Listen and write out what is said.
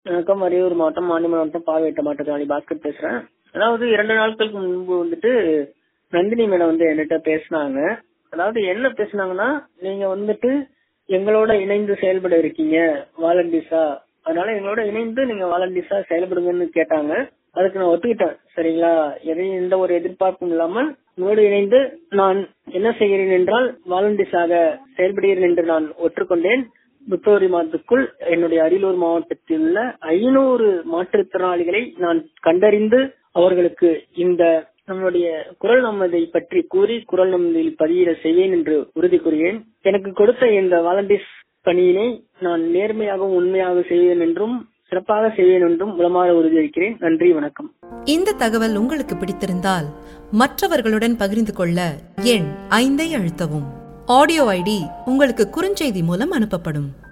வணக்கம் அரியலூர் மாவட்டம் மாநில மாவட்டம் பாவேட்ட மாவட்டத்தாளி பாஸ்கர் பேசுறேன் அதாவது இரண்டு நாட்களுக்கு முன்பு வந்துட்டு நந்தினி மேடம் வந்து என்கிட்ட பேசினாங்க அதாவது என்ன பேசுனாங்கன்னா நீங்க வந்துட்டு எங்களோட இணைந்து செயல்பட இருக்கீங்க வாலண்டிஸா அதனால எங்களோட இணைந்து நீங்க வாலண்டிஸா செயல்படுங்கன்னு கேட்டாங்க அதுக்கு நான் ஒத்துக்கிட்டேன் சரிங்களா எதையும் எந்த ஒரு எதிர்பார்ப்பும் இல்லாமல் உங்களோடு இணைந்து நான் என்ன செய்கிறேன் என்றால் வாலண்டிஸாக செயல்படுகிறேன் என்று நான் ஒற்றுக்கொண்டேன் பிப்ரவரி மாதத்துக்குள் என்னுடைய அரியலூர் மாவட்டத்தில் உள்ள ஐநூறு மாற்றுத்திறனாளிகளை நான் கண்டறிந்து அவர்களுக்கு இந்த நம்மளுடைய குரல் நம்மதை பற்றி கூறி குரல் நம்மதில் பதியிட செய்வேன் என்று உறுதி கூறுகிறேன் எனக்கு கொடுத்த இந்த வாலண்டியர்ஸ் பணியினை நான் நேர்மையாகவும் உண்மையாக செய்வேன் என்றும் சிறப்பாக செய்வேன் என்றும் உளமாற உறுதியளிக்கிறேன் நன்றி வணக்கம் இந்த தகவல் உங்களுக்கு பிடித்திருந்தால் மற்றவர்களுடன் பகிர்ந்து கொள்ள எண் ஐந்தை அழுத்தவும் ஆடியோ ஐடி உங்களுக்கு குறுஞ்செய்தி மூலம் அனுப்பப்படும்